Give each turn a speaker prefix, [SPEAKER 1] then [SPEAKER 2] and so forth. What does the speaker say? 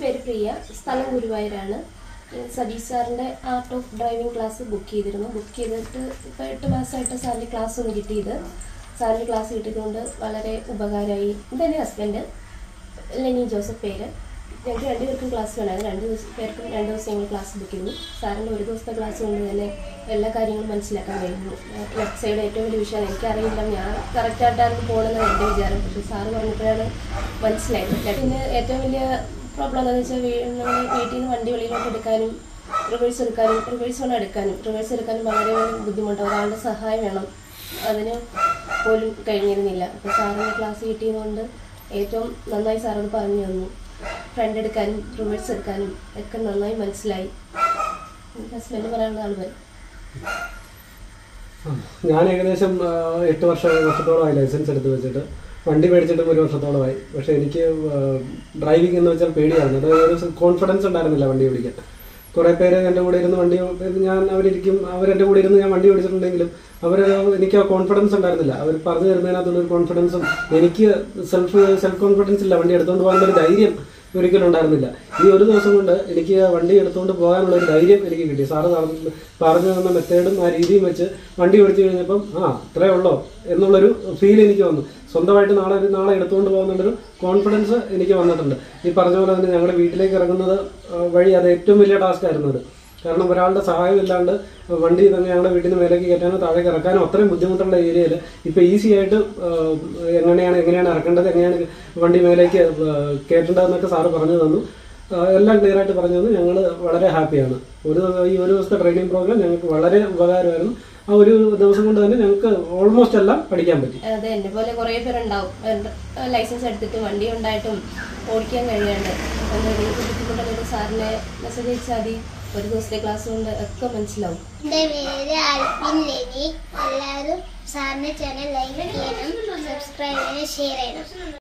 [SPEAKER 1] പേര് പ്രിയ സ്ഥലം ഗുരുവായൂരാണ് ഈ സതീഷ് സാറിൻ്റെ art of driving class book ചെയ്തിരുന്നു ബുക്ക് ചെയ്തിട്ട് ഇപ്പോൾ എട്ട് മാസമായിട്ട് സാറിൻ്റെ ക്ലാസ് ഒന്ന് കിട്ടിയത് സാറിൻ്റെ ക്ലാസ് കിട്ടിയതുകൊണ്ട് വളരെ ഉപകാരമായി ഇതെൻ്റെ ഹസ്ബൻഡ് ലെനി ജോസഫ് പേര് ഞങ്ങൾക്ക് രണ്ടുപേർക്കും ക്ലാസ് വേണമായിരുന്നു രണ്ട് ദിവസം പേർക്കും രണ്ട് ദിവസം ഞങ്ങൾ ക്ലാസ് ബുക്ക് ചെയ്തു സാറിൻ്റെ ഒരു ദിവസത്തെ ക്ലാസ് കൊണ്ട് തന്നെ എല്ലാ കാര്യങ്ങളും മനസ്സിലാക്കാൻ കഴിഞ്ഞു ലെഫ്റ്റ് സൈഡ് ഏറ്റവും വലിയ വിഷയമാണ് എനിക്കറിയില്ല ഞാൻ കറക്റ്റായിട്ടായിരുന്നു പോകണമെന്ന് എൻ്റെ വിചാരം പക്ഷേ സാറ് പറഞ്ഞപ്പോഴാണ് മനസ്സിലായത് പിന്നെ ഏറ്റവും വലിയ പ്രോബ്ലം എന്താണെന്ന് വെച്ചാൽ നമ്മൾ വീട്ടിൽ നിന്ന് വണ്ടി വെളിയിലോട്ട് എടുക്കാനും റിവേഴ്സ് എടുക്കാനും റിവേഴ്സ് വേണം എടുക്കാനും റിവേഴ്സ് എടുക്കാനും വളരെ ബുദ്ധിമുട്ട് ഒരാളുടെ സഹായം വേണം അതിന് പോലും കഴിഞ്ഞിരുന്നില്ല അപ്പോൾ സാറിൻ്റെ ക്ലാസ് കിട്ടിയതുകൊണ്ട് ഏറ്റവും നന്നായി സാറത് പറഞ്ഞു തന്നു ഫ്രണ്ട് എടുക്കാനും റിവേഴ്സ് എടുക്കാനും ഒക്കെ നന്നായി മനസ്സിലായി ഹസ്ബൻഡ് പറയാനുള്ള ആൾ വരും
[SPEAKER 2] ഞാൻ ഏകദേശം ആ, എട്ട് വർഷം വർഷത്തോളമായി ലൈസൻസ് എടുത്ത് വെച്ചിട്ട് വണ്ടി മേടിച്ചിട്ടും ഒരു വർഷത്തോളമായി പക്ഷെ എനിക്ക് ഡ്രൈവിംഗ് എന്ന് വെച്ചാൽ പേടിയാണ് അത് ഒരു കോൺഫിഡൻസ് ഉണ്ടായിരുന്നില്ല വണ്ടി ഓടിക്കാൻ കുറേ പേര് എൻ്റെ കൂടെ ഇരുന്ന് വണ്ടി ഞാൻ അവരിരിക്കും അവരെൻ്റെ കൂടെ ഇരുന്ന് ഞാൻ വണ്ടി ഓടിച്ചിട്ടുണ്ടെങ്കിലും അവർ എനിക്ക് ആ കോൺഫിഡൻസ് ഉണ്ടായിരുന്നില്ല അവർ പറഞ്ഞു തരുന്നതിനകത്തുള്ള ഒരു കോൺഫിഡൻസും എനിക്ക് സെൽഫ് സെൽഫ് കോൺഫിഡൻസ് ഇല്ല വണ്ടി എടുത്തുകൊണ്ട് പോകാനുള്ള ഒരു ധൈര്യം ഒരിക്കലും ഉണ്ടായിരുന്നില്ല ഈ ഒരു ദിവസം കൊണ്ട് എനിക്ക് ആ വണ്ടി എടുത്തുകൊണ്ട് പോകാനുള്ള ഒരു ധൈര്യം എനിക്ക് കിട്ടി സാറ് പറഞ്ഞ- പറഞ്ഞു തന്ന മെത്തേഡും ആ രീതിയും വെച്ച് വണ്ടി ഓടിച്ചു കഴിഞ്ഞപ്പം ആ ഇത്രേ ഉള്ളോ എന്നുള്ളൊരു ഫീൽ എനിക്ക് വന്നു സ്വന്തമായിട്ട് നാളെ ഒരു നാളെ എടുത്തുകൊണ്ട് പോകുന്നുള്ളൊരു കോൺഫിഡൻസ് എനിക്ക് വന്നിട്ടുണ്ട് ഈ പറഞ്ഞ പോലെ തന്നെ ഞങ്ങളുടെ വീട്ടിലേക്ക് ഇറങ്ങുന്നത് ആ, വഴി അത് ഏറ്റവും വലിയ ടാസ്ക് ആയിരുന്നു അത് കാരണം ഒരാളുടെ സഹായം ഇല്ലാണ്ട് വണ്ടി തന്നെ ഞങ്ങളുടെ വീട്ടിൽ നിന്ന് മേലേക്ക് കയറ്റാനോ താഴേക്ക് ഇറക്കാനോ അത്രയും ബുദ്ധിമുട്ടുള്ള ഏരിയയിൽ ഇപ്പൊ ഈസി ആയിട്ട് ആ, എങ്ങനെയാണ് എങ്ങനെയാണ് ഇറക്കേണ്ടത് എങ്ങനെയാണ് വണ്ടി മേലേക്ക് ആ, കയറ്റേണ്ടതെന്നൊക്കെ സാറ് പറഞ്ഞു തന്നു ആ, എല്ലാം ക്ലിയർ ആയിട്ട് പറഞ്ഞു തന്നു ഞങ്ങൾ വളരെ ഹാപ്പിയാണ് ഒരു ഈ ഒരു ദിവസത്തെ ട്രെയിനിങ് പ്രോഗ്രാം ഞങ്ങൾക്ക് വളരെ ഉപകാരമായിരുന്നു ആ ഒരു ദിവസം കൊണ്ട് തന്നെ ഞങ്ങൾക്ക് ഓൾമോസ്റ്റ് എല്ലാം പഠിക്കാൻ പറ്റി
[SPEAKER 1] അതെ എന്നെ പോലെ കുറേ പേരുണ്ടാവും ലൈസൻസ് എടുത്തിട്ട് വണ്ടി ഉണ്ടായിട്ടും ഓടിക്കാൻ കഴിയാണ്ട് അപ്പം എന്തെങ്കിലും ബുദ്ധിമുട്ടുണ്ടെങ്കിൽ സാറിനെ മെസ്സേജ് അയച്ചാൽ മതി ഒരു ദിവസത്തെ ക്ലാസ് കൊണ്ട് ഒക്കെ മനസ്സിലാവും
[SPEAKER 3] എന്റെ പേര് അൽപിൻ ലെനി എല്ലാവരും സാറിന്റെ ചാനൽ ലൈക്ക് ചെയ്യണം സബ്സ്ക്രൈബ് ചെയ്യണം ഷെയർ ചെയ്യണം